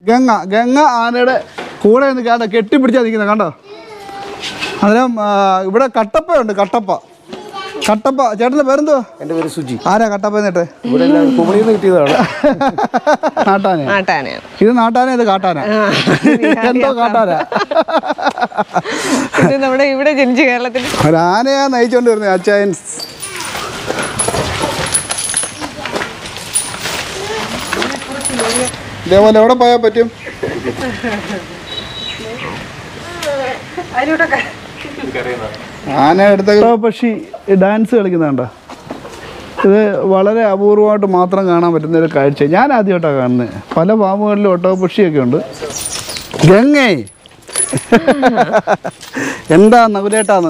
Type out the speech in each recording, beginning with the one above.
ഗംഗ ഗംഗ ആനയുടെ കൂടെ നിന്ന് കേട്ടോ കെട്ടിപ്പിടിച്ചാ നിൽക്കുന്നത് കണ്ടോ അന്നേരം ആ, ഇവിടെ കട്ടപ്പയുണ്ട് കട്ടപ്പ കട്ടപ്പ ചേട്ടൻ്റെ പേരെന്തോ എൻ്റെ പേര് സുജി ആരാ കട്ടപ്പ എന്നിട്ട് ഇവിടെ എല്ലാം കുമളിയിൽ നിന്ന് കിട്ടിയതാണ് നാട്ടാന ആട്ടാനയാണ് ഇത് നാട്ടാന ഇത് കാട്ടാന എന്തോ കാട്ടാന ഇത് നമ്മുടെ ഇവിടെ ജനിച്ച് കേരളത്തിൽ ഒരാനയാ നയിച്ചോണ്ട് വരുന്നത് അച്ചായൻസ് ഇതേപോലെ എവിടെ പോയാൽ പറ്റും ആന എടുത്ത പക്ഷി ഡാൻസ് കളിക്കുന്നുണ്ടോ ഇത് വളരെ അപൂർവമായിട്ട് മാത്രം കാണാൻ പറ്റുന്ന ഒരു കാഴ്ച ഞാൻ ആദ്യമായിട്ടാണ് കാണുന്നത് പല ഫാമുകളിലും ഒട്ടകപക്ഷിയൊക്കെ ഉണ്ട് ഗംഗേ എന്താ നകുലേട്ടാന്ന്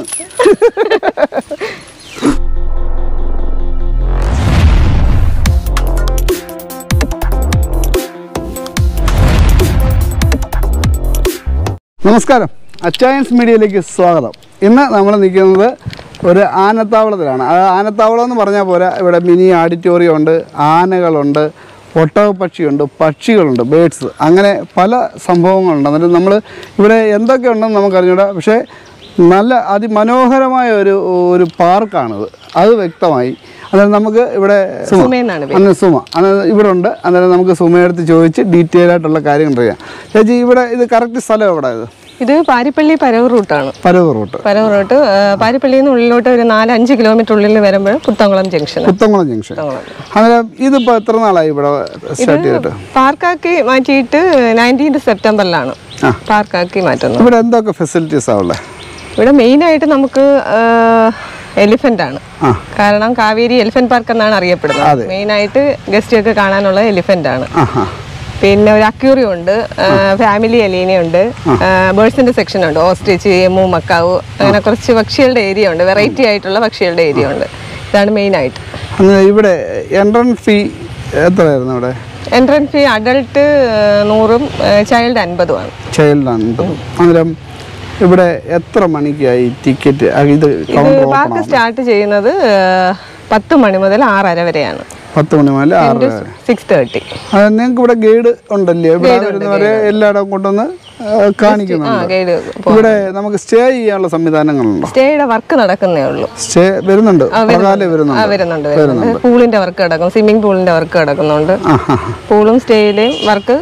നമസ്കാരം അച്ചായൻസ് മീഡിയയിലേക്ക് സ്വാഗതം ഇന്ന് നമ്മൾ നിൽക്കുന്നത് ഒരു ആനത്താവളത്തിലാണ് ആ ആനത്താവളം എന്ന് പറഞ്ഞാൽ പോരാ ഇവിടെ മിനി ആഡിറ്റോറിയം ഉണ്ട് ആനകളുണ്ട് ഒട്ടകപ്പക്ഷിയുണ്ട് പക്ഷികളുണ്ട് ബേഡ്സ് അങ്ങനെ പല സംഭവങ്ങളുണ്ട് എന്നിട്ട് നമ്മൾ ഇവിടെ എന്തൊക്കെ ഉണ്ടെന്ന് നമുക്കറിഞ്ഞൂടാ പക്ഷേ നല്ല അതിമനോഹരമായ ഒരു ഒരു പാർക്കാണിത് അത് വ്യക്തമായി അന്നേരം നമുക്ക് ഇവിടെ സുമയെന്നാണ് പേര്. അന്ന് സുമ അന്ന് ഇവിടെ ഉണ്ട് അന്നേരം നമുക്ക് സുമയെടുത്ത് ചോദിച്ച് ഡീറ്റെയിൽ ആയിട്ടുള്ള കാര്യങ്ങൾ അറിയാം ചേച്ചി ഇവിടെ ഇത് കറക്റ്റ് സ്ഥലം എവിടെ ഇത് ഇത് പാരിപ്പള്ളി പരവ് റൂട്ടാണ് പരവ് റൂട്ട് പരവ് റൂട്ട് ആ, പാരിപ്പള്ളിയിൽ നിന്ന് ഉള്ളിലോട്ട് ഒരു നാല് അഞ്ച് കിലോമീറ്റർ ഉള്ളിൽ വരുമ്പോൾ പുത്തംകുളം ജംഗ്ഷൻ പുത്തംകുളം ജംഗ്ഷൻ അന്നേരം ഇതിപ്പോൾ എത്ര നാളായി ഇവിടെ സ്റ്റാർട്ട് ചെയ്തിട്ട് പാർക്കാക്കി മാറ്റിയിട്ട് നയൻറ്റീൻത് സെപ്റ്റംബറിലാണ് പാർക്കാക്കി മാറ്റുന്നത് ഇവിടെ എന്തൊക്കെ ഫെസിലിറ്റീസാണ് ഉള്ളത് ഇവിടെ മെയിനായിട്ട് നമുക്ക് എലിഫന്റ് ആണ് ആ. കാരണം കാവേരി എലിഫന്റ് പാർക്ക് എന്നാണ് അറിയപ്പെടുന്നത് മെയിനായിട്ട് ഗസ്റ്റ് ഒക്കെ കാണാനുള്ള എലിഫന്റ് ആണ് ആ ഹാ പിന്നെ ഒരു അക്യൂറിയം ഉണ്ട് ഫാമിലി അലീനയുണ്ട് ബേഴ്സിന്റെ സെക്ഷൻ ഉണ്ട് ഓസ്ട്രിച്ച് എമ്മു മക്കാവ് അങ്ങനെ കുറച്ച് പക്ഷികളുടെ ഏരിയ ഉണ്ട് വെറൈറ്റി ആയിട്ടുള്ള പക്ഷികളുടെ ഏരിയ ഉണ്ട് ഇതാണ് മെയിൻ ആയിട്ട് അന്ന് ഇവിടെ എൻട്രൻസ് ഫീ എത്രയായിരുന്നു ഇവിടെ എൻട്രൻസ് ഫീ അഡൾട്ട് നൂറും ചൈൽഡ് അൻപതുമാണ് ചൈൽഡാണ് അന്നേരം ഇവിടെ എത്ര മണിക്കായി ടിക്കറ്റ് ഇത് ഇത് കൗണ്ടർ ഓപ്പൺ പാർക്ക് സ്റ്റാർട്ട് ചെയ്യുന്നത് ആ, പത്ത് മണി മുതൽ ആറര വരെയാണ് പത്ത് മണി മുതൽ ആറ് വരെ സിക്സ് തേർട്ടി അത് നിങ്ങൾക്ക് ഇവിടെ ഗൈഡ് ഉണ്ടല്ലേ ഇവിടെ വരുന്നവരെ എല്ലായിടവും കൊണ്ടുവന്ന് ആ, ആ കാണിക്കുന്നുണ്ട് ഗൈഡ് ഇവിടെ നമുക്ക് സ്റ്റേ ചെയ്യാനുള്ള സംവിധാനങ്ങളുണ്ടോ സ്റ്റേയുടെ വർക്ക് നടക്കുന്നേ ഉള്ളൂ സ്റ്റേ വരുന്നുണ്ട് പ്രകാലം ആ വരുന്നുണ്ട് വരുന്നുണ്ട് വരുന്നുണ്ട് പൂളിന്റെ വർക്ക് കിടക്കും സ്വിമ്മിംഗ് പൂളിന്റെ വർക്ക് കിടക്കുന്നുണ്ട് പൂളും സ്റ്റേയിലെയും വർക്ക്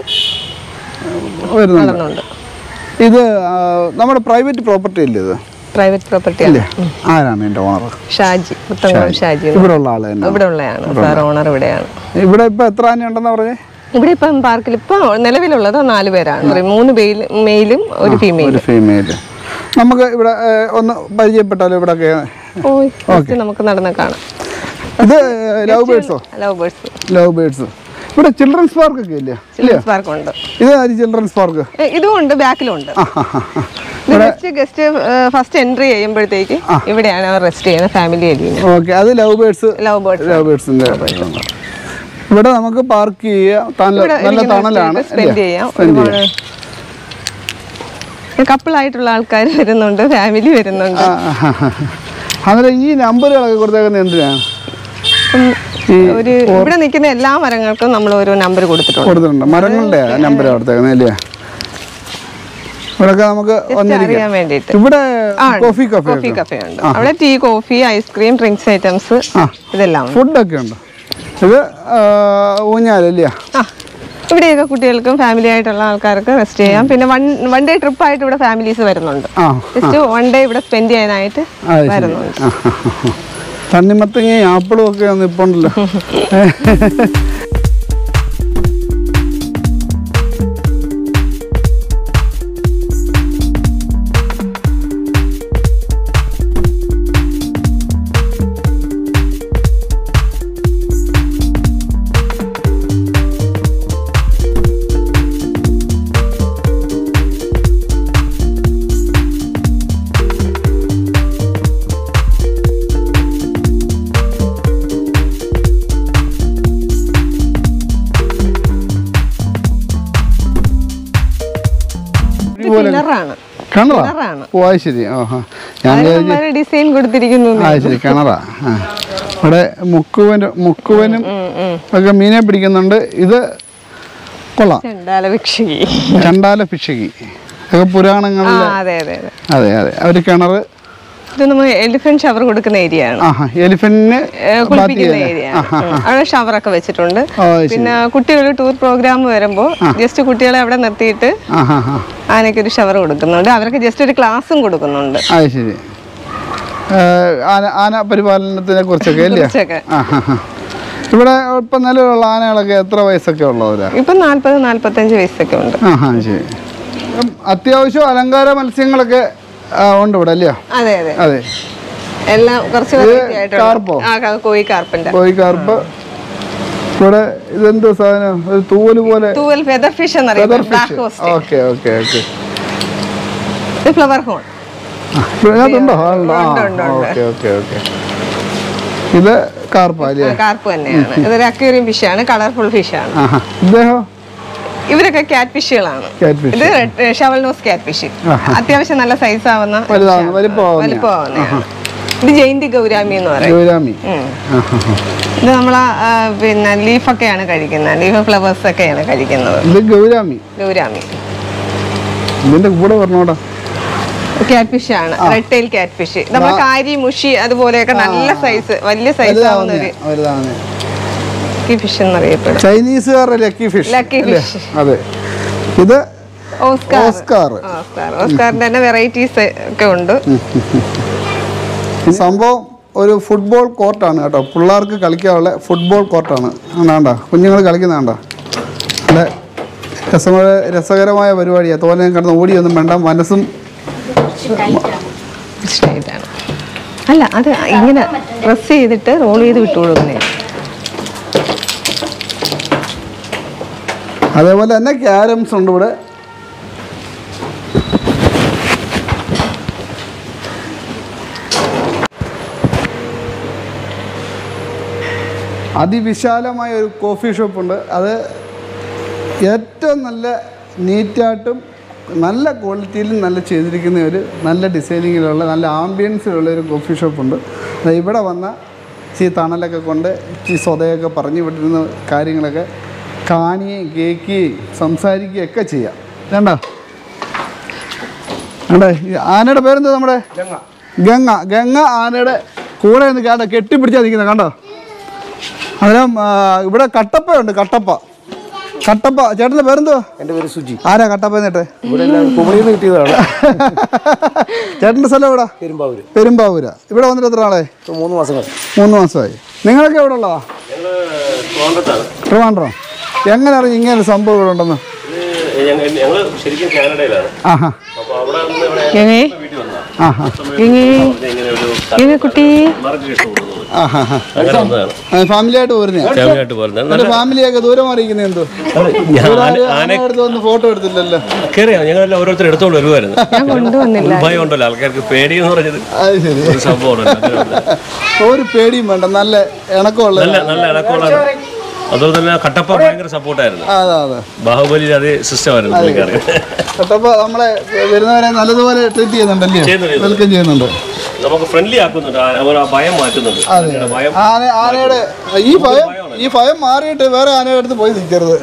വരുന്നുണ്ട് നടന്നുണ്ട് ഇത് ആ, നമ്മുടെ പ്രൈവറ്റ് പ്രോപ്പർട്ടി അല്ലേ ഇത് പ്രൈവറ്റ് പ്രോപ്പർട്ടി അല്ലേ ആരാണ് എൻ്റെ ഓണർ ഷാജി പുത്തങ്കുളം ഷാജി എന്ന്. ഇവിടെ ഉള്ള ആൾ തന്നെ ഇവിടെ ഉള്ളതാണ് സാർ ഓണർ ഇവിടെയാണ് ഇവിടെ ഇപ്പൊ എത്ര ആന ഉണ്ടെന്ന് പറഞ്ഞേ ഇവിടെ ഇപ്പം പാർക്കിൽ ഇപ്പൊ നിലവിലുള്ളത് നാല് പേരാണ് ഒരു മൂന്ന് മെയിൽ മെയിലും ഒരു ഫീമെയിലും ഒരു ഫീമെയിൽ നമുക്ക് ഇവിടെ ഏ, ഒന്ന് പരിചയപ്പെട്ടാലോ ഇവിടെയൊക്കെ ഓയ് just നമുക്ക് നടന്ന് കാണാം ഇത് ലവ് ബേഡ്സോ ലവ് ബേഴ്സ് ലവ് ബേഡ്സ് ഇവിടെ ചിൽഡ്രൻസ് പാർക്ക് ഒക്കെ ഇല്ലേ ചിൽഡ്രൻസ് പാർക്ക് ഉണ്ട് ഇത് ആര് ചിൽഡ്രൻസ് പാർക്ക് ഏ, ഇതും ഉണ്ട് ബാക്കിലും ഉണ്ട് ഗസ്റ്റ് ഗസ്റ്റ് ഫസ്റ്റ് എൻട്രി ചെയ്യുമ്പോഴത്തേക്ക് ഇവിടെയാണ് അവർ റെസ്റ്റ് ചെയ്യുന്നത് ഫാമിലി ഏരിയ ഓക്കെ അത് love birds love bird love ബേഡ്സിന്റെ ഇവിടെ നമുക്ക് പാർക്ക് ചെയ്യാം തണൽ നല്ല തണലാണ് സ്പെൻഡ് ചെയ്യാം ഒരുപാട് കപ്പിളായിട്ടുള്ള ആൾക്കാർ വരുന്നുണ്ട് ഫാമിലി വരുന്നുണ്ട് അന്നേരം ഈ നമ്പറുകളൊക്കെ കൊടുത്തേക്കുന്നത് എന്തിനാണ് ഉം, ഒരു ഇവിടെ നിൽക്കുന്ന എല്ലാ മരങ്ങൾക്കും നമ്മൾ ഓരോ നമ്പർ കൊടുത്തിട്ടുണ്ട് കൊടുത്തിട്ടുണ്ട് മരങ്ങളുടെ നമ്പർ കൊടുത്തേക്കുന്നത് അല്ലേ ഇവിടെയൊക്കെ നമുക്ക് വന്നിരിക്കാം അറിയാൻ വേണ്ടിയിട്ട് ഇവിടെ ആ, കോഫി കഫേ കോഫി കഫേ ഉണ്ട് അവിടെ tea coffee ice cream drinks items ഇതെല്ലാം ഉണ്ട് ഫുഡൊക്കെ ഉണ്ട് ഇത് ആ, ഊഞ്ഞാലല്ലേ ആ ഇവിടെയൊക്കെ കുട്ടികൾക്കും ഫാമിലി ആയിട്ടുള്ള ആൾക്കാർക്ക് റെസ്റ്റ് ചെയ്യാം പിന്നെ വൺ വൺ ഡേ ട്രിപ്പ് ആയിട്ട് ഇവിടെ ഫാമിലീസ് വരുന്നുണ്ട് ആ ജസ്റ്റ് വൺ ഡേ ഇവിടെ സ്പെൻഡ് ചെയ്യാനായിട്ട് അത് ശരി വരുന്നുണ്ട് ആ, ആ, ആ. തണ്ണിമത്തങ്ങയും ആപ്പിളും ഒക്കെ ഒന്ന് ഇപ്പൊ ഉണ്ടല്ലോ കിണറാണ് കിണറാ കിണറാണ് ഓ അത് ശരി ഓഹോ ഞാൻ വിചാരിച്ചു ഡിസൈൻ കൊടുത്തിരിക്കുന്നു ആ ശരി കിണറാ ആ ഇവിടെ മുക്കുവനും മുക്കുവനും ഒക്കെ മീനെ പിടിക്കുന്നുണ്ട് ഇത് കൊള്ളാം ചെണ്ടാല ഭിക്ഷി ചണ്ടാല പിശകി ഒക്കെ ആ പുരാണങ്ങളിൽ അതെ അതെ അതെ അതെ അതെ ഒരു കിണർ ഇത് നമ്മൾ എലിഫന്റ് ഷവർ കൊടുക്കുന്ന ഏരിയ ആണ് ആഹാ എലിഫന്റിന് ഏ, കുളിപ്പിക്കുന്ന ഏരിയ അവിടെ ഷവറൊക്കെ വെച്ചിട്ടുണ്ട് ഓ അത് ശരി പിന്നെ കുട്ടികൾ ടൂർ പ്രോഗ്രാം വരുമ്പോൾ ജസ്റ്റ് കുട്ടികളെ അവിടെ നിർത്തിയിട്ട് ആഹാ ഹാ ആനയ്ക്ക് ഒരു ഷവർ കൊടുക്കുന്നുണ്ട് അവർക്ക് ജസ്റ്റ് ഒരു ക്ലാസ്സും കൊടുക്കുന്നുണ്ട് അത് ശരി ഏ, ആന ആന പരിപാലനത്തിനെ കുറിച്ചൊക്കെ അല്ലേ കുറച്ചൊക്കെ ആഹാ ഹാ ഇവിടെ ഇപ്പം നിലവിലുള്ള ആനകളൊക്കെ എത്ര വയസ്സൊക്കെ ഉള്ളവരാ ഇപ്പം നാല്പത് നാല്പത്തഞ്ച് വയസ്സൊക്കെ ഉണ്ട് ആഹാ ശരി ഉം, അത്യാവശ്യം അലങ്കാര മത്സ്യങ്ങളൊക്കെ ആ, ഉണ്ട് ഇവിടെ അല്ലയോ അതെ അതെ അതെ എല്ലാം കുറച്ച് variety ആയിട്ടുള്ള- കാർപ്പോ? ആ ക- കോഴി കാർപ്പിന്റെ കോഴിക്കാർപ്പ് ഇവിടെ ഇതെന്ത് സാധനം ഒരു തൂവല് പോലെ തൂവൽ ഫെദർ ഫിഷ് എന്നറിയാം black ghost okay okay okay ഇത് ഫ്ലവർ ഹോൺ ഇതിനകത്തുണ്ടോ ആളുണ്ടോ ആ ഉണ്ട്, ഉണ്ട്, ഉണ്ട്. ഓക്കെ ഓക്കെ ഓക്കെ ഇത് കാർപ്പ അല്ലേ കാർപ്പ് തന്നെയാണ് ഇതൊരു അക്വേറിയം ഫിഷ് ആണ് കളർഫുൾ ഫിഷ് ആണ് ആഹാ ഇദ്ദേഹം ഇവരൊക്കെ ക്യാറ്റ് ഫിഷുകളാണ് Cat fish. ഇത് ഷവൽ നോസ് ക്യാറ്റ് ഫിഷ് അത്യാവശ്യം നല്ല സൈസ് ആവുന്ന വലുതാവുന്ന വലിപ്പമാവുന്ന വലിപ്പമാവുന്നതാണ് ഇത് ജയന്തി ഗൗരാമി എന്ന് പറയും ശിവരാമി ഉം. ഇത് നമ്മൾ പിന്നെ ലീഫൊക്കെയാണ് കഴിക്കുന്നത് ലീഫ് ഫ്ലവേഴ്സ് ഒക്കെയാണ് കഴിക്കുന്നത് ഇത് ഗൗരാമി ഗൗരാമി ഇതിന്റെ കൂടെ പറഞ്ഞോടാ ക്യാറ്റ് ഫിഷ് ആണ് റെഡ് ടൈൽ ക്യാറ്റ് ഫിഷ് നമ്മൾ കാരി മുഷി അതുപോലെയൊക്കെ നല്ല സൈസ് വലിയ സൈസ് ആവുന്ന ഒരു വലുതാവുന്ന ഫിഷ് എന്നറിയപ്പെടും ചൈനീസുകാരുടെ ലക്കി ഫിഷ് Lucky fish. അതെ ഇത് ഓസ്കാർ ഓസ്കാർ ഓസ്കാർ ഓസ്കാറിന്റെ തന്നെ വെറൈറ്റീസ് ഒക്കെ ഉണ്ട് സംഭവം ഒരു ഫുട്ബോൾ കോർട്ടാണ് കേട്ടോ പിള്ളേർക്ക് കളിക്കാനുള്ള ഫുട്ബോൾ കോർട്ടാണ് വേണ്ട കുഞ്ഞുങ്ങൾ കളിക്കുന്ന വേണ്ട നല്ല രസമായ രസകരമായ പരിപാടിയാണ് തോനെ കിടന്ന് ഓടിയൊന്നും വേണ്ട മനസ്സും സ്ട്രൈറ്റ് ആണ് അല്ല അത് ഇങ്ങനെ പ്രസ് ചെയ്തിട്ട് റോൾ ചെയ്ത് വിട്ടു കൊടുക്കുന്നേ അതേപോലെ തന്നെ ക്യാരംസ് ഉണ്ട് ഇവിടെ അതിവിശാലമായ ഒരു കോഫി ഷോപ്പുണ്ട് അത് ഏറ്റവും നല്ല നീറ്റായിട്ടും നല്ല ക്വാളിറ്റിയിലും നല്ല ചെയ്തിരിക്കുന്ന ഒരു നല്ല ഡിസൈനിങ്ങിലുള്ള നല്ല ആംബിയൻസിലുള്ള ഒരു കോഫി ഷോപ്പുണ്ട് ദാ ഇവിടെ വന്ന ഈ തണലൊക്കെ കൊണ്ട് ഈ സ്വതയൊക്കെ പറഞ്ഞു വിട്ടിരുന്ന കാര്യങ്ങളൊക്കെ കാണുകയും കേൾക്കുകയും സംസാരിക്കുകയും ഒക്കെ ചെയ്യാം വേണ്ട വേണ്ടേ ഈ ആനയുടെ പേരെന്താ നമ്മുടെ ഗംഗ ഗംഗ ആനയുടെ കൂടെ നിന്ന് കേട്ടോ കെട്ടിപ്പിടിച്ചാ നിൽക്കുന്നത് കണ്ടോ അന്നേരം ആ, ഇവിടെ കട്ടപ്പയുണ്ട് കട്ടപ്പ കട്ടപ്പ ചേട്ടൻ്റെ പേരെന്തോ എൻ്റെ പേര് സുജി ആരാ കട്ടപ്പ എന്നിട്ട് ഇവിടെ എല്ലാം കുമളിയിൽ നിന്ന് കിട്ടിയതാണ് ചേട്ടൻ്റെ സ്ഥലം എവിടാ പെരുമ്പാവൂര് പെരുമ്പാവൂര ഇവിടെ വന്നിട്ട് എത്ര ആളെ ഇപ്പോൾ മൂന്ന് മാസങ്ങൾ മൂന്ന് മാസമായി നിങ്ങളൊക്കെ എവിടെ ഉള്ളതാ ട്രിവാൻഡ്രം എങ്ങനെ അറിയും ഇങ്ങനെ ഒരു സംഭവം ഇവിടെ ഉണ്ടെന്ന് ഞങ്ങൾ ശരിക്കും കാനഡയിലാണ് ആഹാ അപ്പൊ അവിടെ നിന്ന് ഇവിടെ ഗംഗേ വീട്ടിൽ വന്നതാ ആഹാ ഗംഗേ ഇങ്ങനെ ഒരു ഗംഗ കുട്ടി മാർക്ക് കേട്ട് കൊടുക്കുന്നത് ആഹാ അങ്ങനെ വന്നതാണ് ഫാമിലി ആയിട്ട് പോരുന്നേ ഫാമിലി ആയിട്ട് പോരുന്നത് എൻ്റെ ഫാമിലിയൊക്കെ ദൂരം മാറിയിരിക്കുന്നത് എന്തോ ഞാൻ ഇവിടെ ആന- ആരും ആന ആനയുടെ അടുത്ത് വന്ന് ഫോട്ടോ എടുത്തില്ലല്ലോ കയറിയാ ഞങ്ങളെല്ലാം ഓരോരുത്തർ എടുത്തോണ്ട് വരുമായിരുന്നു ഞാൻ കൊണ്ടുവന്നില്ല ഭയം ഉണ്ടല്ലോ ആൾക്കാർക്ക് പേടി എന്ന് പറഞ്ഞത് അത് ശരി ഒരു സംഭവം ഉണ്ടല്ലോ അങ്ങനെ ഉണ്ട്. ഒരു പേടിയും വേണ്ട നല്ല ഇണക്കമുള്ള നല്ല നല്ല ഇണക്കമുള്ളതാണ് അതുപോലെ തന്നെ കട്ടപ്പ ഭയങ്കര സപ്പോർട്ടായിരുന്നു അതെ അതെ ബാഹുബലി അതേ സിസ്റ്റം ആയിരുന്നു പുള്ളിക്കാരൻ കട്ടപ്പ നമ്മളെ വരുന്നവരെ നല്ലതുപോലെ ട്രീറ്റ് ചെയ്യുന്നുണ്ടല്ലേ ചെയ്യുന്നുണ്ട്. വെൽക്കം ചെയ്യുന്നുണ്ട് നമുക്ക് ഫ്രണ്ട്ലി ആക്കുന്നുണ്ട് ആ- അവർ ആ ഭയം മാറ്റുന്നുണ്ട് ആനയുടെ ഭയം ആന ആനയുടെ ഈ ഭയം ഈ ഭയം മാറിയിട്ട് വേറെ ആനയുടെ അടുത്ത് പോയി നിൽക്കരുത്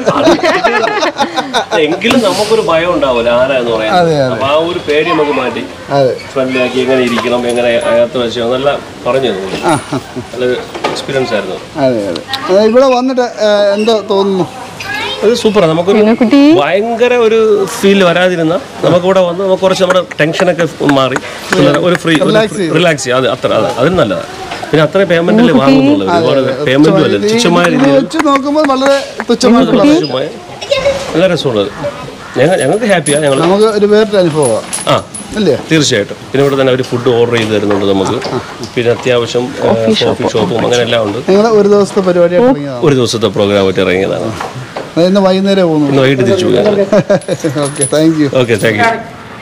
എങ്കിലും നമുക്കൊരു ഭയം ഉണ്ടാവില്ല ആന എന്ന് അതെ, പറയാൻ അതെ. അപ്പൊ ആ ഒരു പേടി നമുക്ക് മാറ്റി അതെ ഫ്രണ്ട്ലി ആക്കി എങ്ങനെ ഇരിക്കണം എങ്ങനെ അകത്ത് വെച്ചോ എന്നെല്ലാം പറഞ്ഞു തന്നു നല്ലൊരു എക്സ്പീരിയൻസ് ആയിരുന്നു അതെ അതെ അതെ, ഇവിടെ വന്നിട്ട് ഏ, എന്തോ തോന്നുന്നു അത് സൂപ്പറാണ് നമുക്കൊരു ഗംഗ കുട്ടി ഭയങ്കര ഒരു ഫീൽ വരാതിരുന്ന നമുക്ക് ഇവിടെ വന്ന് നമുക്ക് കുറച്ച് നമ്മുടെ ടെൻഷനൊക്കെ മാറി പിന്നെ ഒരു ഫ്രീ Relax ചെയ്യും. റിലാക്സ് ചെയ്യും അത് അത്ര അത് അതിന് നല്ലതാണ് പിന്നെ അത്ര പേയ്മെന്റിൽ വാങ്ങുന്നുള്ളൂ ഒരുപാട് പേയ്മെന്റും അല്ല ഇത് തുച്ഛമായ ഇത് രീതിയിൽ വെച്ച് നോക്കുമ്പോൾ വളരെ തുച്ഛമായിട്ടുള്ള തുച്ഛമായ നല്ല രസമുള്ളത് ഞങ്ങൾ ഞങ്ങൾക്ക് ഹാപ്പിയാണ് ഞങ്ങൾ നമുക്ക് ഒരു വേറിട്ട അനുഭവമാണ് ആ അല്ലേ തീർച്ചയായിട്ടും പിന്നെ ഇവിടെ തന്നെ അവർ ഫുഡ് ഓർഡർ ചെയ്ത് തരുന്നുണ്ട് നമുക്ക് പിന്നെ അത്യാവശ്യം കോഫി ഷോപ്പും അങ്ങനെ എല്ലാം ഉണ്ട് നിങ്ങൾ ഒരു ദിവസത്തെ പരിപാടിയായിട്ട് തുടങ്ങിയതാണ് ഒരു ദിവസത്തെ പ്രോഗ്രാം ആയിട്ട് ഇറങ്ങിയതാണ് അത് ഇന്ന് വൈകുന്നേരം പോകുന്നു ഇന്ന് വൈകിട്ട് തിരിച്ചു പോകാൻ okay thank you okay thank you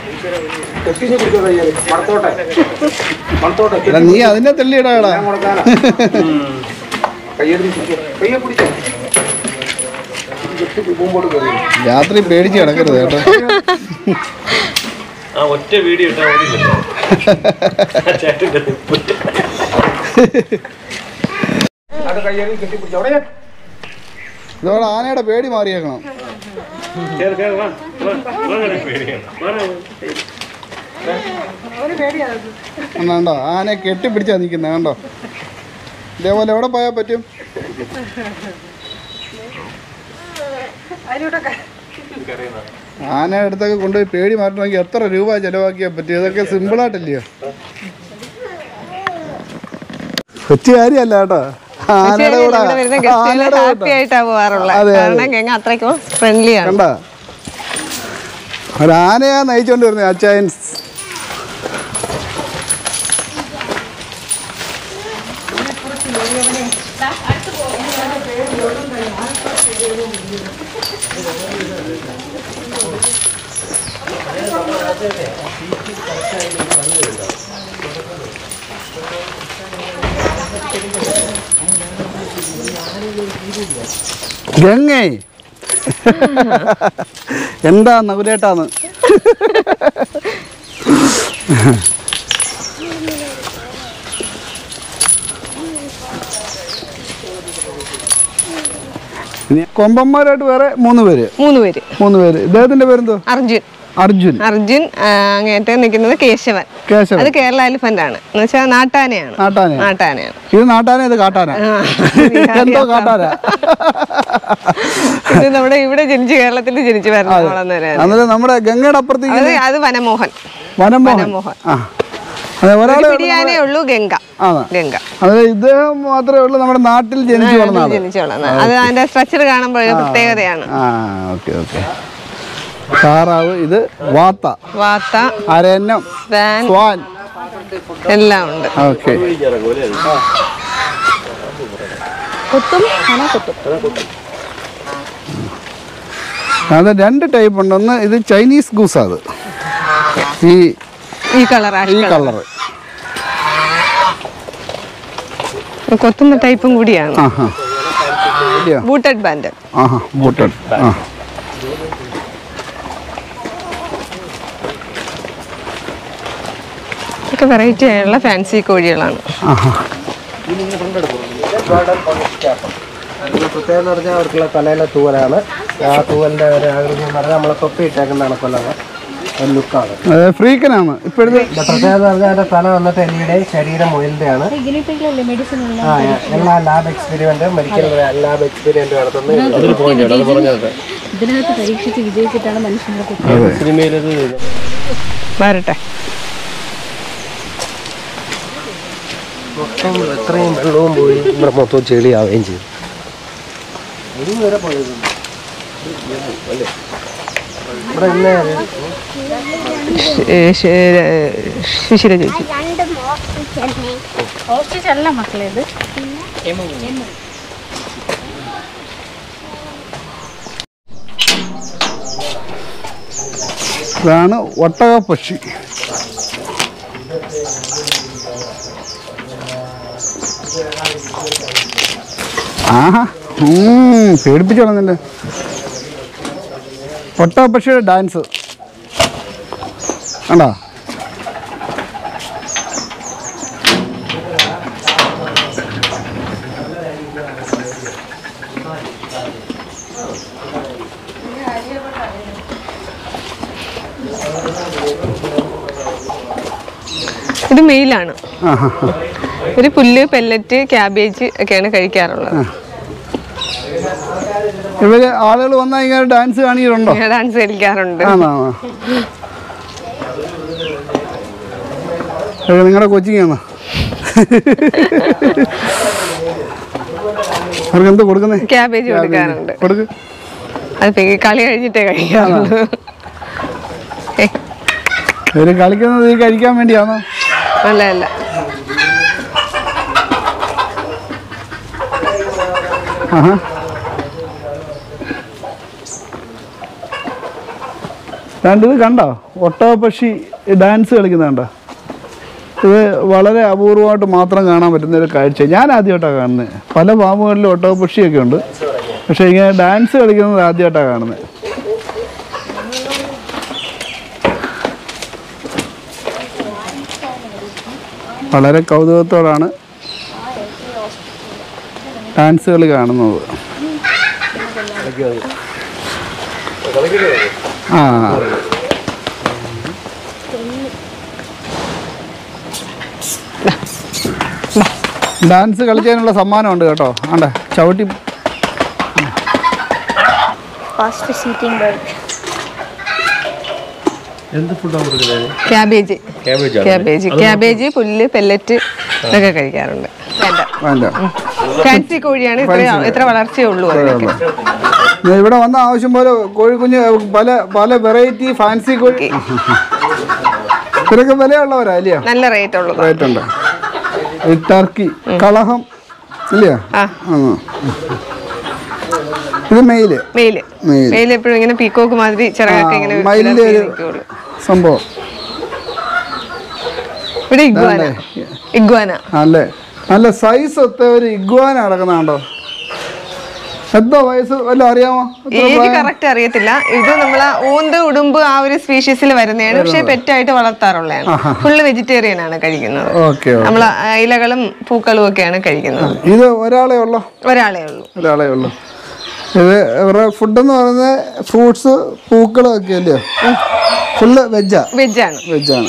എടാ, നീ അതിനെ തെള്ളിയിടാടാ രാത്രി പേടിച്ച് കിടക്കരുത് കേട്ടോ ആ ഒറ്റ വീഡിയോ ഇട്ടാൽ മതിയല്ലോ ചേട്ടൻ്റെ നിപ്പ്. ഇതോടെ ആനയുടെ പേടി മാറിയേക്കണം എന്നാ കണ്ടോ ആനെ കെട്ടിപ്പിടിച്ചാ നിൽക്കുന്നത് കണ്ടോ ഇതേപോലെ എവിടെ പോയാൽ പറ്റും ആന അടുത്തൊക്കെ കൊണ്ടുപോയി പേടി മാറ്റണമെങ്കിൽ എത്ര രൂപ ചെലവാക്കിയാൽ പറ്റും ഇതൊക്കെ സിമ്പിളായിട്ടല്ലയോ കൊച്ചു കാര്യമല്ല കേട്ടോ ആനയുടെ കൂടെ ഇവിടെ വരുന്ന ഗസ്റ്റുകൾ ആനയുടെ ഹാപ്പി കൂടെ ആയിട്ടാ പോവാറുള്ളത് അതെ, അതെ. കാരണം ഗംഗ അത്രയ്ക്കും ഫ്രണ്ട്ലി ആണ് കണ്ട ഒരാനയാ നയിച്ചോണ്ട് വരുന്നത് അച്ചായൻ ഗംഗേ എന്താ നകുലേട്ടാന്ന് ഇനി കൊമ്പന്മാരായിട്ട് വേറെ മൂന്ന് പേര് മൂന്ന് പേര് മൂന്ന് പേര് ഇദ്ദേഹത്തിന്റെ പേരെന്തോ അർജുൻ അർജുൻ അർജുൻ ആ, അങ്ങേറ്റ നിൽക്കുന്നത് കേശവൻ കേശവൻ അത് കേരള എലിഫന്റ് ആണ് എന്ന് വെച്ചാൽ നാട്ടാനയാണ് നാട്ടാനെ നാട്ടാനയാണ് ഇത് നാട്ടാനെ ഇത് കാട്ടാന ആ, എന്തോ കാട്ടാന ഇത് നമ്മുടെ ഇവിടെ ജനിച്ച് കേരളത്തിൽ ജനിച്ചു വരുന്ന വളർന്നവരാണ് അന്നേരം നമ്മുടെ ഗംഗയുടെ അപ്പുറത്തേക്ക് അത് അത് വനമോഹൻ വനംമോഹൻ വനമോഹൻ. ആ അതെ ഒരാളെ പിടിയാനേ ഉള്ളൂ ഗംഗ ആ ഗംഗ അതെ ഇദ്ദേഹം മാത്രമേ ഉള്ളൂ നമ്മുടെ നാട്ടിൽ ജനിച്ചു വളർന്ന ആള് ജനിച്ചു വളർന്ന അത് അതിന്റെ സ്ട്രക്ചർ കാണുമ്പോൾ ഒരു പ്രത്യേകതയാണ് ആ ഓക്കെ ഓക്കെ താറാവ് ഇത് വാത്ത വാത്ത അരന്നം വാൻ സ്വാൻ എല്ലാം ഉണ്ട് ഓക്കെ കൊത്തും ആന കൊത്തും അത് രണ്ട് ടൈപ്പ് ഉണ്ട് ഒന്ന് ഇത് ചൈനീസ് ഗൂസ് അത് ഈ ഈ കളർ ഈ കളറ് കൊത്തുന്ന ടൈപ്പും കൂടിയാണ് ആ ഹാ ഇല്ലയോ ബൂട്ടഡ് ബാൻഡ് ആ ഹാ ബൂട്ടഡ് ആ ഒക്കെ വെറൈറ്റി ആയുള്ള ഫാൻസി കോഴികളാണ് ആ ഹാ അതിന്റെ പ്രത്യേകത എന്ന് പറഞ്ഞാൽ അവർക്കുള്ള തലയിലെ തൂവലാണ് ആ തൂവലിന്റെ ഒരു ആകൃതി എന്ന് പറഞ്ഞാൽ നമ്മളെ തൊപ്പി ഇട്ടേക്കുന്നതാണ് കൊല്ലം ഒരു ലുക്കാണ് അത് ഫ്രീക്കനാണ് ഇപ്പോഴത്തെ ഇതിന്റെ പ്രത്യേകത എന്ന് പറഞ്ഞാൽ അതിന്റെ തല വന്നിട്ട് എലിയുടെ ശരീരം മുയലിന്റെയാണ് ആ എല്ലാ lab experiment medical lab experiment നടത്തുന്നത് അതൊരു പോയിന്റ് അത് പറഞ്ഞത് ഇതിനകത്ത് പരീക്ഷിച്ച് വിജയിച്ചിട്ടാണ് മനുഷ്യനെ കുത്തുന്നത് അതെ സിനിമയിലത് വരട്ടെ മൊത്തം എത്രയും വെള്ളവും പോയി ഇവിടെ മൊത്തം ചെളിയാവുകയും ചെയ്തു ഇവിടെ ഇന്ന് ശിശിര ചേച്ചി ഓസ്ട്രിച്ച് അല്ല മക്കളെ ഇത് ഇതാണ് ഒട്ടക പക്ഷി ആഹാ ഉം, പേടിപ്പിച്ച് കളഞ്ഞല്ലേ ഒട്ടക പക്ഷിയുടെ ഡാൻസ് കണ്ടോ ഇത് മെയിലാണ് ആഹാ ഒരു പുല്ല് പെല്ലറ്റ് ക്യാബേജ് ഒക്കെയാണ് കഴിക്കാറുള്ളത് ഇവര് ആളുകൾ വന്നാൽ ഇങ്ങനെ ഡാൻസ് കാണിക്കുന്നുണ്ടോ ഡാൻസ് കളിക്കാറുണ്ട് ആണോ നിങ്ങളുടെ കോച്ചിങ് ആണോ അവർക്ക് എന്ത് കൊടുക്കുന്നേ ക്യാബേജ് കൊടുക്കാറുണ്ട് കൊടുക്ക് അത് പി- കളി കഴിഞ്ഞിട്ടേ കഴിക്കാറുള്ളൂ ഏയ്, ഇവര് കളിക്കുന്നത് ഈ കഴിക്കാൻ വേണ്ടിയാണോ അല്ല അല്ല ആഹാ രണ്ട് ഇത് കണ്ടോ ഒട്ടകപ്പക്ഷി ഡാൻസ് കളിക്കുന്ന കണ്ടോ ഇത് വളരെ അപൂർവമായിട്ട് മാത്രം കാണാൻ പറ്റുന്ന ഒരു കാഴ്ച ഞാൻ ആദ്യമായിട്ടാണ് കാണുന്നത് പല ഫാമുകളിലും ഒട്ടകപ്പക്ഷിയൊക്കെ ഉണ്ട് പക്ഷേ ഇങ്ങനെ ഡാൻസ് കളിക്കുന്നത് ആദ്യമായിട്ടാണ് കാണുന്നത് വളരെ കൗതുകത്തോടാണ് ഡാൻസ് കളി കാണുന്നത് ആ ഡാൻസ് കളിക്കാനുള്ള സമ്മാനമുണ്ട് കേട്ടോ ആണ്ടെ ചവിട്ടി ഫാസ്റ്റ് സീറ്റിംഗ് ബർഡ് എന്ത് ഫുഡാണ് കൊടുക്കുന്നത് ക്യാബേജ് ക്യാബേജ് ക്യാബേജ് ക്യാബേജ് പുല്ല് പെല്ലറ്റ് ഒക്കെ കഴിക്കാറുണ്ട് വേണ്ട വേണ്ട ഫാൻസി കോഴിയാണ് ഇത്ര ഇത്ര വളർച്ചയേ ഉള്ളൂ അതിനൊക്കെ ദേ ഇവിടെ വന്ന ആവശ്യം പോലെ കോഴിക്കുഞ്ഞ് പല പല വെറൈറ്റി ഫാൻസി കോഴി ഇവരൊക്കെ വിലയുള്ളവരാ അല്ലയോ നല്ല റേറ്റ് ഉള്ളത് റേറ്റ് ഉണ്ട് ഈ ടർക്കി കളഹം ഇല്ലയോ ആ ആ. ഇത് മെയില് മെയില് മെയില്. മെയില് എപ്പോഴും ഇങ്ങനെ പീക്കോക്ക് മാതിരി ചിറകൊക്കെ ഇങ്ങനെ ആ, മയിലിന്റെ വിടർത്തി ഒരു നിൽക്കുള്ളൂ. സംഭവം ഇവിടെ ഇഗ്വാന ഇഗ്വാന അല്ലേ നല്ല സൈസ് ഒത്ത ഒരു ഇഗ്വാന കിടക്കുന്നുണ്ടോ എന്തോ വയസ്സ് വല്ല അറിയാമോ എത്ര ഏജ് പ്രായം? കറക്റ്റ് അറിയത്തില്ല ഇത് നമ്മളെ ഊന്ത് ഉടുമ്പ് ആ ഒരു സ്പീഷീസിൽ വരുന്നതാണ് പക്ഷെ പെറ്റായിട്ട് വളർത്താറുള്ളതാണ് ഫുള്ള് വെജിറ്റേറിയൻ ആണ് കഴിക്കുന്നത് ഓക്കെ ഓക്കെ. നമ്മൾ ഇലകളും പൂക്കളും ഒക്കെയാണ് കഴിക്കുന്നത് ഇത് ഒരാളെ ഉള്ളോ ഒരാളേ ഉള്ളൂ ഒരാളെ ഉള്ളു ഇത് ഇവരുടെ ഫുഡെന്ന് പറയുന്നത് ഫ്രൂട്ട്സ് പൂക്കളും ഒക്കെ അല്ലയോ ഫുള്ള് വെജാ വെജാണ് വെജാണ്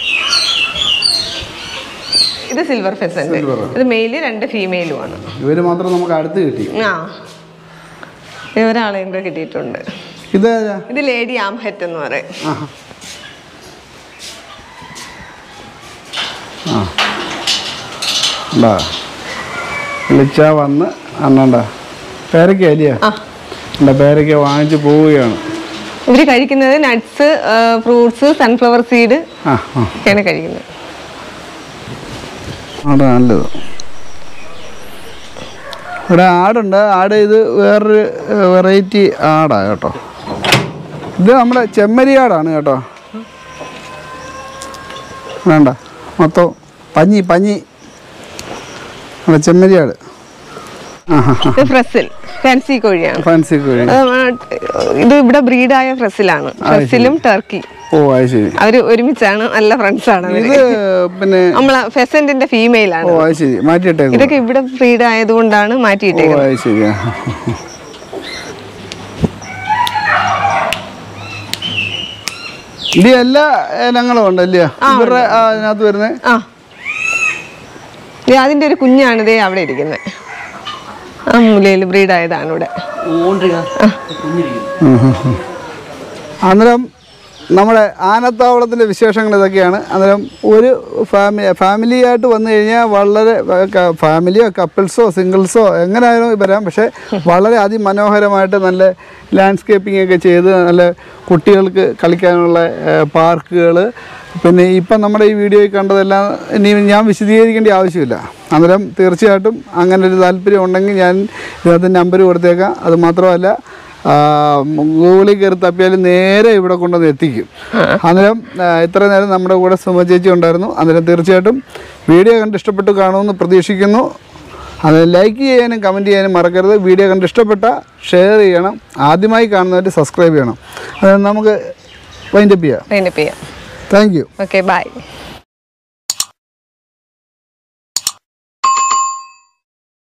ഇത് സിൽവർ ഫെസന്റ് ഇത് മെയില് രണ്ട് ഫീമെയിലും ആണ് ഇവര് മാത്രം നമുക്ക് അടുത്ത് കിട്ടി ആ ഇത് ഒരാളെയും കൂടെ കിട്ടിയിട്ടുണ്ട് ഇത് ഇത് ലേഡി ആംഹെറ്റ് എന്ന് പറയും ഉണ്ടാ വിളിച്ചാ വന്ന് അണ്ണണ്ട പേരയ്ക്ക അല്ലയോ ആ എൻ്റെ പേരയ്ക്ക വാങ്ങിച്ച് പോവുകയാണ് ഇവര് കഴിക്കുന്നത് നട്ട്സ് ഫ്രൂട്ട്സ് സൺഫ്ലവർ സീഡ് ആ ആ ഒക്കെയാണ് കഴിക്കുന്നത് അവിടെ നല്ലത് ഇവിടെ ആടുണ്ട് ആട് ഇത് വേറൊരു വെറൈറ്റി ആടാ കേട്ടോ ഇത് നമ്മുടെ ചെമ്മരി ആടാണ് കേട്ടോ വേണ്ട മൊത്തം പഞ്ഞി പഞ്ഞി നമ്മുടെ ചെമ്മരി ആട് ആ ഹാ ഹാ ഇത് ഫ്രസിൽ ഫാൻസി കോഴിയാണ് ഫാൻസി കോഴി അത് നമ്മ- ഇത് ഇവിടെ ബ്രീഡായ ഫ്രസിലാണ് ഫ്രസിലും ടർക്കി ഓ അത് ശരി അവര് ഒരുമിച്ചാണ് നല്ല ഫ്രണ്ട്സ് ആണ് അവര് ഇത് പിന്നെ നമ്മളെ ഫെസന്റിന്റെ ഫീമെയിൽ ആണ് ഓ അത് ശരി മാറ്റിയിട്ടേക്കും ഇതൊക്കെ ഇവിടെ ബ്രീഡ് ആയതുകൊണ്ടാണ് ഓ മാറ്റിയിട്ടേക്കുന്നത് അത് ശരി ആ. ഇത് എല്ലാ ഇനങ്ങളും ഉണ്ടല്ലേ ഇവരുടെ ആ, അതിനകത്ത് വരുന്നത് ആ ദേ അതിന്റെ ഒരു കുഞ്ഞാണ് ഇതേ അവിടെ ഇരിക്കുന്നത് ആ മൂലയിൽ ബ്രീഡ് ആയതാണ് ഇവിടെ അന്നേരം നമ്മുടെ ആനത്താവളത്തിൻ്റെ വിശേഷങ്ങൾ ഇതൊക്കെയാണ് അന്നേരം ഒരു ഫാമിലി ഫാമിലി ആയിട്ട് വന്നു കഴിഞ്ഞാൽ വളരെ ക- ഫാമിലിയോ കപ്പിൾസോ സിംഗിൾസോ എങ്ങനെയായാലും വരാം പക്ഷേ വളരെ അതിമനോഹരമായിട്ട് നല്ല ലാൻഡ്സ്കേപ്പിംഗ് ഒക്കെ ചെയ്ത് നല്ല കുട്ടികൾക്ക് കളിക്കാനുള്ള പാർക്കുകൾ പിന്നെ ഇപ്പം നമ്മുടെ ഈ വീഡിയോയിൽ കണ്ടതെല്ലാം ഇനി ഞാൻ വിശദീകരിക്കേണ്ട ആവശ്യമില്ല അന്നേരം തീർച്ചയായിട്ടും അങ്ങനെ ഒരു താല്പര്യം ഉണ്ടെങ്കിൽ ഞാൻ ഇതിനകത്ത് നമ്പർ കൊടുത്തേക്കാം അത് മാത്രമല്ല ആ, ഗൂഗിളിൽ കയറി തപ്പിയാൽ നേരെ ഇവിടെ കൊണ്ടുവന്ന് എത്തിക്കും അന്നേരം ആ, ഇത്ര നേരം നമ്മുടെ കൂടെ സുമ ചേച്ചി ഉണ്ടായിരുന്നു അന്നേരം തീർച്ചയായിട്ടും വീഡിയോ കണ്ട് ഇഷ്ടപ്പെട്ട് കാണുമെന്ന് പ്രതീക്ഷിക്കുന്നു അത് ലൈക്ക് ചെയ്യാനും കമൻറ്റ് ചെയ്യാനും മറക്കരുത് വീഡിയോ കണ്ട് ഇഷ്ടപ്പെട്ട ഷെയർ ചെയ്യണം ആദ്യമായി കാണുന്നവർ സബ്സ്ക്രൈബ് ചെയ്യണം അത് നമുക്ക് വൈൻഡപ്പ് ചെയ്യാം അതിൻ്റെ ചെയ്യാം താങ്ക് യു ഓക്കെ ബൈ